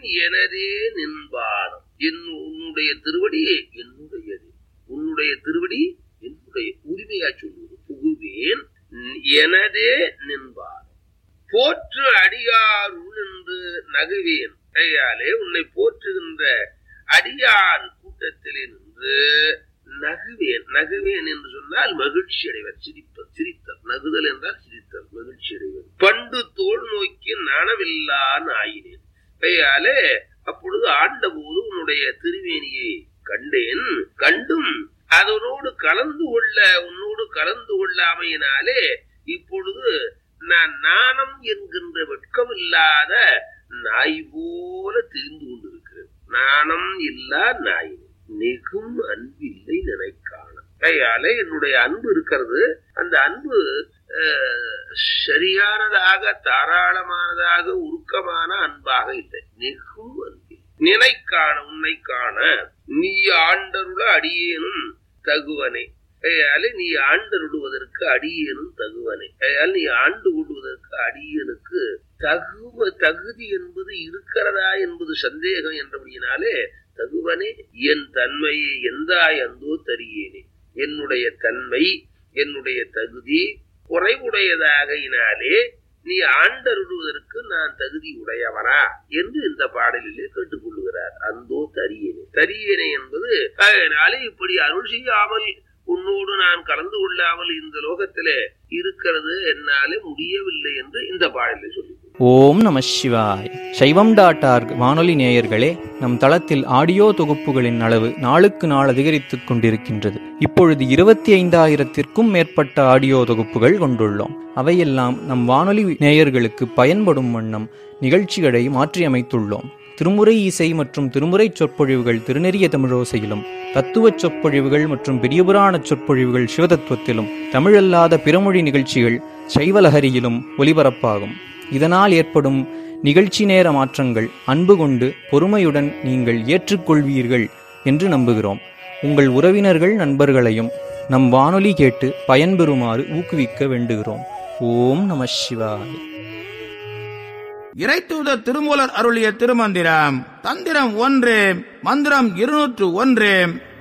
எனதே நின்பாதம் என் உன்னுடைய திருவடி என்னுடையது உன்னுடைய திருவடி என்னுடைய உரிமையா சொல்லுவது புகுவேன் எனதே நின்பாதம் போற்று அடியார் என்று நகுவேன் கையாலே உன்னை போற்றுகின்ற அடியார் கூட்டத்திலே நின்று நகுவேன் நகுவேன் என்று சொன்னால் மகிழ்ச்சி அடைவர் சிரிப்பர் சிரித்தல் நகுதல் என்றால் சிரித்தல் மகிழ்ச்சி அடைவர் பண்டு தோல் நோக்கி நனவில்லா ஆயினேன் கையாலே அப்பொழுது ஆண்டபோது உன்னுடைய திருவேணியை கண்டேன் கண்டும் அதனோடு கலந்து கொள்ள உன்னோடு கலந்து கொள்ளாமையினாலே இப்பொழுது நான் நாணம் என்கின்ற வெட்கம் இல்லாத நாய் போல தெரிந்து கொண்டிருக்கிறேன் நாணம் இல்லா நாய் நெகும் அன்பு இல்லை நினைக்கான கையால என்னுடைய அன்பு இருக்கிறது அந்த அன்பு சரியானதாக தாராளமானதாக உருக்கமான அன்பாக இல்லை நெகும் அன்பு நினைக்கான உன்னை காண நீ ஆண்டருள அடியேனும் தகுவனே கையால நீ ஆண்டருடுவதற்கு அடியேனும் தகுவனே கையால் நீ ஆண்டு கொள்வதற்கு அடியனுக்கு தகுவ தகுதி என்பது இருக்கிறதா என்பது சந்தேகம் என்றபடியினாலே தகுவனே என் தன்மையை எந்தாய் அந்தோ தரியேனே என்னுடைய தன்மை என்னுடைய தகுதி குறைவுடையதாகையினாலே நீ ஆண்டருடுவதற்கு நான் தகுதி உடையவனா என்று இந்த பாடலிலே கேட்டுக்கொள்ளுகிறார் அந்தோ தரியேனே தரியேனே என்பது அதனாலே இப்படி அருள் செய்யாமல் உன்னோடு நான் கலந்து கொள்ளாமல் இந்த லோகத்திலே இருக்கிறது என்னாலே முடியவில்லை என்று இந்த பாடலை சொல்லி ஓம் நம சிவாய் சைவம் டாட் ஆர்க் வானொலி நேயர்களே நம் தளத்தில் ஆடியோ தொகுப்புகளின் அளவு நாளுக்கு நாள் அதிகரித்துக் கொண்டிருக்கின்றது இப்பொழுது இருபத்தி ஐந்தாயிரத்திற்கும் மேற்பட்ட ஆடியோ தொகுப்புகள் கொண்டுள்ளோம் அவையெல்லாம் நம் வானொலி நேயர்களுக்கு பயன்படும் வண்ணம் நிகழ்ச்சிகளை மாற்றியமைத்துள்ளோம் திருமுறை இசை மற்றும் திருமுறை சொற்பொழிவுகள் திருநெறிய தமிழோசையிலும் தத்துவச் சொற்பொழிவுகள் மற்றும் பெரியபுராண சொற்பொழிவுகள் சிவதத்துவத்திலும் தமிழல்லாத பிறமொழி நிகழ்ச்சிகள் சைவலஹரியிலும் ஒலிபரப்பாகும் இதனால் ஏற்படும் நிகழ்ச்சி நேர மாற்றங்கள் அன்பு கொண்டு பொறுமையுடன் நீங்கள் ஏற்றுக்கொள்வீர்கள் என்று நம்புகிறோம் உங்கள் உறவினர்கள் நண்பர்களையும் நம் வானொலி கேட்டு பயன்பெறுமாறு ஊக்குவிக்க வேண்டுகிறோம் ஓம் நம சிவாய் இறைத்தூதர் திருமூலர் அருளிய திருமந்திரம் தந்திரம் ஒன்று மந்திரம் இருநூற்று ஒன்று